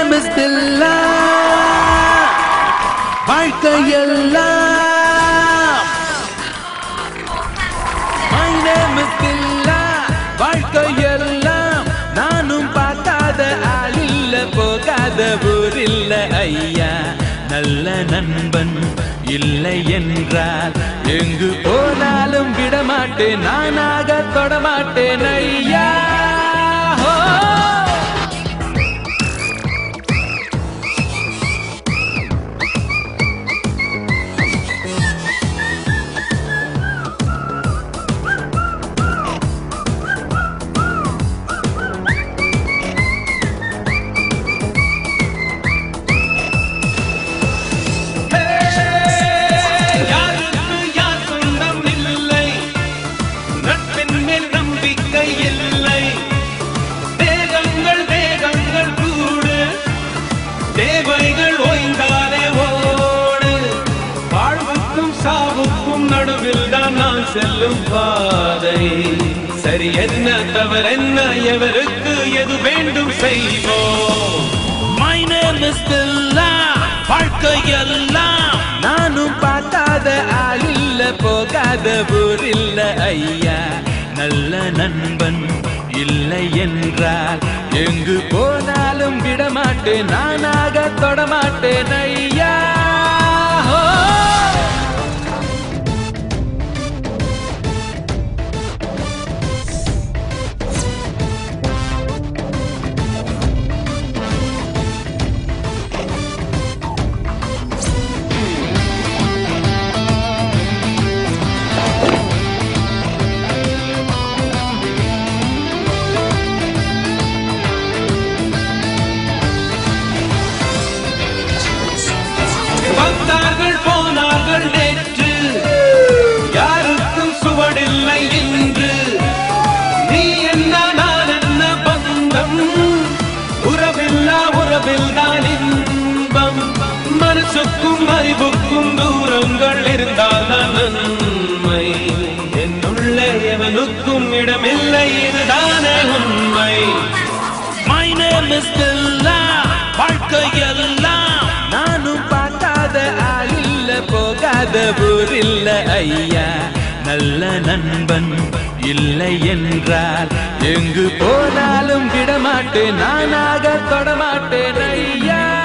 name is Dilla வாழ்க்கையெல்லாம் My name is Dilla வாழ்க்கையெல்லாம் நானும் பார்க்காத ஆளில்ல போகாத ஊரில்ல ஐயா நல்ல நண்பன் இல்லை என்றால் எங்கு போனாலும் விடமாட்டேன் நானாக தொடமாட்டேன் ஐயா ஹோ! யாருக்கு யார் சொந்தம் இல்லை நட்பின் மேல் நம்பிக்கை இல்லை தேகங்கள் தேகங்கள் கூடு தேவைகள் ஓய்ந்தாலே ஓடு வாழ்வுக்கும் சாவுக்கும் நடுவில் தான் நான் செல்லும் பாதை சரி என்ன தவறென்ன எவருக்கு எது வேண்டும் செய்வோம் My name is Dilla வாழ்க்கையெல்லாம் நானும் பார்க்காத ஆளில்ல போகாத ஊரில்ல ஐயா நல்ல நண்பன் இல்லை என்றால் எங்கு போனாலும் விடமாட்டேன் நானாக தொடமாட்டேன் ஐயா ஹோ! வந்தார்கள் போனார்கள் நேற்று யாருக்கும் சுவடில்லை என்று நீ என்ன நான் என்ன பந்தம் உறவில்லா உறவில் தான் இன்பம் மனசுக்கும் அறிவுக்கும் தூரங்கள் இருந்தால் தான் நன்மை என்னுள்ளே எவனுக்கும் இடமில்லை இதுதானே உண்மை My name is Dilla வாழ்க்கையெல்லாம் நானும் பார்க்காத ஆளில்ல போகாத ஊரில்ல ஐயா நல்ல நண்பன் இல்லை என்றால் எங்கு போனாலும் விடமாட்டேன் நானாக தொடமாட்டேன் ஐயா